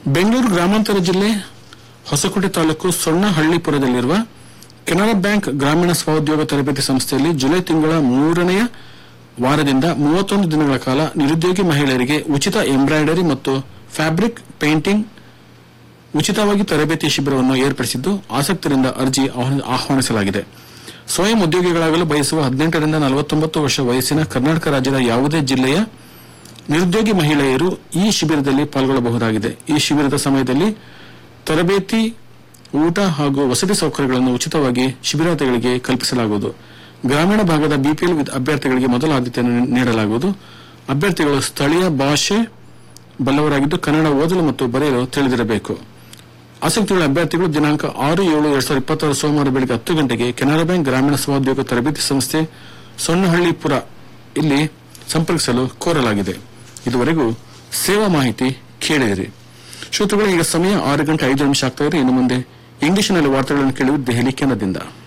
ಬೆಂಗಳೂರು ಗ್ರಾಮಾಂತರ ಜಿಲ್ಲೆ ಹೊಸಕೋಟೆ ತಾಲೂಕು ಸೊಣ್ಣಹಳ್ಳಿಪುರದಲ್ಲಿರುವ ಕೆನರಾ ಬ್ಯಾಂಕ್ ಗ್ರಾಮೀಣ ಸ್ವಉದ್ಯೋಗ ತರಬೇತಿ ಸಂಸ್ಥೆಯಲ್ಲಿ ಜುಲೈ ತಿಂಗಳ ಮೂರನೆಯ ವಾರದಿಂದ ಮೂವತ್ತೊಂದು ದಿನಗಳ ಕಾಲ ನಿರುದ್ಯೋಗಿ ಮಹಿಳೆಯರಿಗೆ ಉಚಿತ ಎಂಬ್ರಾಯ್ಡರಿ ಮತ್ತು ಫ್ಯಾಬ್ರಿಕ್ ಪೇಂಟಿಂಗ್ ಉಚಿತವಾಗಿ ತರಬೇತಿ ಶಿಬಿರವನ್ನು ಏರ್ಪಡಿಸಿದ್ದು ಆಸಕ್ತರಿಂದ ಅರ್ಜಿ ಆಹ್ವಾನ- ಆಹ್ವಾನಿಸಲಾಗಿದೆ ಸ್ವಯಂ ಉದ್ಯೋಗಿಗಳಾಗಲು ಬಯಸುವ ಹದಿನೆಂಟರಿಂದ ನಲವತ್ತೊಂಬತ್ತು ವರ್ಷ ವಯಸ್ಸಿನ ಕರ್ನಾಟಕ ರಾಜ್ಯದ ಯಾವುದೇ ಜಿಲ್ಲೆಯ ನಿರುದ್ಯೋಗಿ ಮಹಿಳೆಯರು ಈ ಶಿಬಿರದಲ್ಲಿ ಪಾಲ್ಗೊಳ್ಳಬಹುದಾಗಿದೆ ಈ ಶಿಬಿರದ ಸಮಯದಲ್ಲಿ ತರಬೇತಿ ಊಟ ಹಾಗೂ ವಸತಿ ಸೌಕರ್ಯಗಳನ್ನು ಉಚಿತವಾಗಿ ಶಿಬಿರಾರ್ಥಿಗಳಿಗೆ ಕಲ್ಪಿಸಲಾಗುವುದು ಗ್ರಾಮೀಣ ಭಾಗದ ಬಿಪಿಎಲ್ ಅಭ್ಯರ್ಥಿಗಳಿಗೆ ಮೊದಲ ಆದ್ಯತೆಯನ್ನು ನೀಡಲಾಗುವುದು ಅಭ್ಯರ್ಥಿಗಳು ಸ್ಥಳೀಯ ಭಾಷೆ ಬಲ್ಲವರಾಗಿದ್ದು ಕನ್ನಡ ಓದಲು ಮತ್ತು ಬರೆಯಲು ತಿಳಿದಿರಬೇಕು ಆಸಕ್ತಿಯುಳ್ಳ ಅಭ್ಯರ್ಥಿಗಳು ದಿನಾಂಕ ಆರು ಏಳು ಎರಡ್ ಸಾವಿರದ ಇಪ್ಪತ್ತಾರು ಸೋಮವಾರ ಬೆಳಗ್ಗೆ ಹತ್ತು ಗಂಟೆಗೆ ಕೆನರಾ ಬ್ಯಾಂಕ್ ಗ್ರಾಮೀಣ ಸ್ವಉದ್ಯೋಗ ತರಬೇತಿ ಸಂಸ್ಥೆ ಸೊಣ್ಣಹಳ್ಳಿಪುರ ಇಲ್ಲಿ ಸಂಪರ್ಕಿಸಲು ಕೋರಲಾಗಿದೆ ಇದುವರೆಗೂ ಸೇವಾ ಮಾಹಿತಿ ಕೇಳಿದಿರಿ ಶ್ರೋತೃಗಳು ಈಗ ಸಮಯ ಆರು ಗಂಟೆ ಐದು ನಿಮಿಷ ಆಗ್ತಾ ಇದೆ ಇನ್ನು ಮುಂದೆ ಇಂಗ್ಲಿಷ್ನಲ್ಲಿ ವಾರ್ತೆಗಳನ್ನು ಕೇಳುವುದು ದೆಹಲಿ ಕೇಂದ್ರದಿಂದ